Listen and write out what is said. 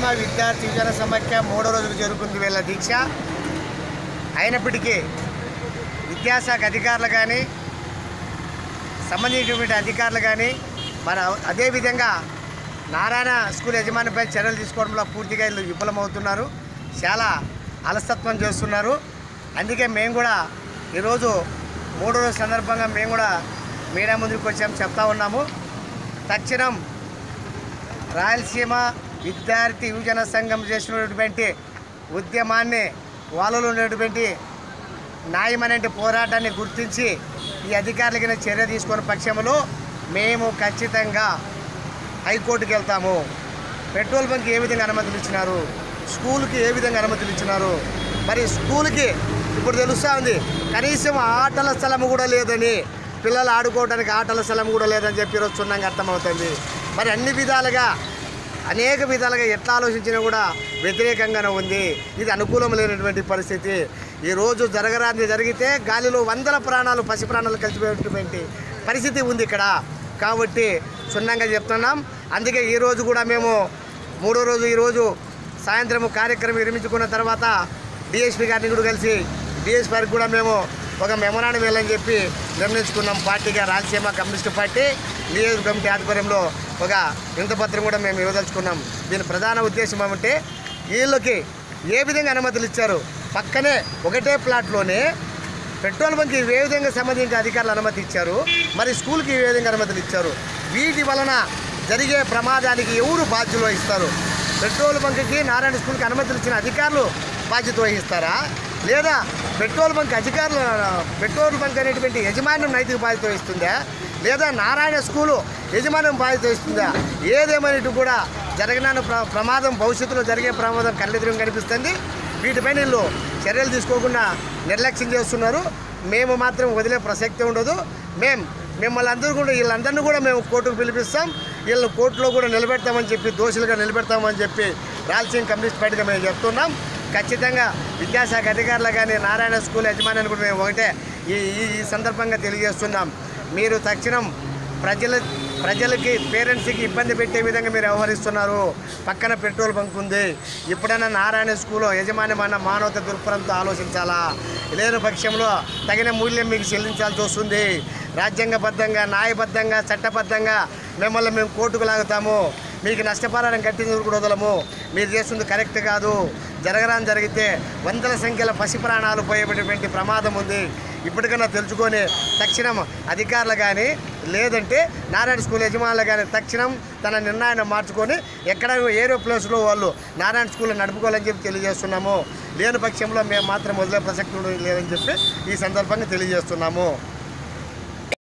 విద్యార్థి యువజన సమాఖ్య మూడో రోజుకు జరుగుతుంది వీళ్ళ దీక్ష అయినప్పటికీ విద్యాశాఖ అధికారులు కానీ సంబంధించినటువంటి అధికారులు కానీ మరి అదేవిధంగా నారాయణ స్కూల్ యజమానిపై చర్యలు తీసుకోవడంలో పూర్తిగా వీళ్ళు విఫలమవుతున్నారు చాలా అలసత్వం చేస్తున్నారు అందుకే మేము కూడా ఈరోజు మూడో రోజు సందర్భంగా మేము కూడా మీడియా ముందుకు వచ్చాము చెప్తా ఉన్నాము తక్షణం రాయలసీమ విద్యార్థి యువజన సంఘం చేసినటువంటి ఉద్యమాన్ని వాళ్ళలో ఉన్నటువంటి న్యాయమైన పోరాటాన్ని గుర్తించి ఈ అధికారులకి చర్య తీసుకున్న పక్షంలో మేము ఖచ్చితంగా హైకోర్టుకి వెళ్తాము పెట్రోల్ బంక్ ఏ విధంగా అనుమతులు ఇచ్చినారు స్కూల్కి ఏ విధంగా అనుమతులు ఇచ్చినారు మరి స్కూల్కి ఇప్పుడు తెలుస్తూ ఉంది కనీసం ఆటల స్థలం కూడా లేదని పిల్లలు ఆడుకోవడానికి ఆటల స్థలం కూడా లేదని చెప్పి ఈరోజు చున్నంగా అర్థమవుతుంది మరి అన్ని విధాలుగా అనేక విధాలుగా ఎట్లా ఆలోచించినా కూడా వ్యతిరేకంగానే ఉంది ఇది అనుకూలం లేనటువంటి పరిస్థితి ఈరోజు జరగరాంది జరిగితే గాలిలో వందల ప్రాణాలు పసి ప్రాణాలు కలిసిపోయేటువంటి పరిస్థితి ఉంది ఇక్కడ కాబట్టి క్షుణ్ణంగా చెప్తున్నాం అందుకే ఈరోజు కూడా మేము మూడో రోజు ఈరోజు సాయంత్రం కార్యక్రమం విరమించుకున్న తర్వాత డిఎస్పీ గారిని కూడా కలిసి డిఎస్పీ గారికి కూడా మేము ఒక మెమరాండం వెళ్ళని చెప్పి నిర్ణయించుకున్నాం పార్టీగా రాయలసీమ కమ్యూనిస్టు పార్టీ నియోజక కమిటీ ఆధ్వర్యంలో ఒక వింతపత్రం కూడా మేము ఇవ్వదలుచుకున్నాం దీని ప్రధాన ఉద్దేశం ఏమంటే వీళ్ళకి ఏ విధంగా అనుమతులు ఇచ్చారు పక్కనే ఒకటే ప్లాట్లోనే పెట్రోల్ బంక్కి ఏ విధంగా సంబంధించిన అధికారులు అనుమతి ఇచ్చారు మరి స్కూల్కి ఏ విధంగా అనుమతులు ఇచ్చారు వీటి వలన జరిగే ప్రమాదానికి ఎవరు బాధ్యులు వహిస్తారు పెట్రోల్ బంక్కి నారాయణ స్కూల్కి అనుమతులు ఇచ్చిన అధికారులు బాధ్యత వహిస్తారా లేదా పెట్రోల్ బంక్ అధికారులు పెట్రోల్ బంక్ అనేటువంటి యజమాన్యం నైతిక బాధ్యత వహిస్తుందా లేదా నారాయణ స్కూలు యజమాన్యం బాధ్యత వహిస్తుందా ఏదేమైనట్టు కూడా జరగనాను ప్ర ప్రమాదం భవిష్యత్తులో జరిగే ప్రమాదం కళ్ళెదురు కనిపిస్తుంది వీటిపైన వీళ్ళు చర్యలు తీసుకోకుండా నిర్లక్ష్యం చేస్తున్నారు మేము మాత్రం వదిలే ప్రసక్తి ఉండదు మేము మిమ్మల్ని అందరూ కూడా వీళ్ళందరినీ కూడా మేము కోర్టుకు పిలిపిస్తాం వీళ్ళు కోర్టులో కూడా నిలబెడతామని చెప్పి దోషులుగా నిలబెడతామని చెప్పి రాయలసీమ కమ్యూనిస్ట్ పార్టీగా మేము చెప్తున్నాం ఖచ్చితంగా విద్యాశాఖ అధికారులు కానీ నారాయణ స్కూల్ యజమాని కూడా మేము ఒకటే ఈ ఈ- ఈ సందర్భంగా తెలియజేస్తున్నాం మీరు తక్షణం ప్రజల ప్రజలకి పేరెంట్స్కి ఇబ్బంది పెట్టే విధంగా మీరు వ్యవహరిస్తున్నారు పక్కన పెట్రోల్ బంక్ ఉంది ఎప్పుడైనా నారాయణ స్కూల్లో యజమాన్యమైన మానవత దృక్పథంతో ఆలోచించాలా లేని పక్షంలో తగిన మూల్యం మీకు చెల్లించాల్సి వస్తుంది రాజ్యాంగబద్ధంగా న్యాయబద్ధంగా చట్టబద్ధంగా మిమ్మల్ని మేము కోర్టుకు లాగుతాము మీకు నష్టపరిహారం కట్టింది కూడా వదలము మీరు చేస్తుంది కరెక్ట్ కాదు జరగరాని జరిగితే వందల సంఖ్యల పసి ప్రాణాలు పోయేటటువంటి ప్రమాదం ఉంది ఇప్పటికైనా తెలుసుకొని తక్షణం అధికారులు కానీ లేదంటే నారాయణ స్కూల్ యజమానులు కానీ తక్షణం తన నిర్ణయాన్ని మార్చుకొని ఎక్కడ ఏరో ప్లేస్లో వాళ్ళు నారాయణ స్కూల్ నడుపుకోవాలని చెప్పి తెలియజేస్తున్నాము లేని పక్షంలో మేము మాత్రం వదిలే ప్రసక్తి ఉండదు లేదని చెప్పి ఈ సందర్భంగా తెలియజేస్తున్నాము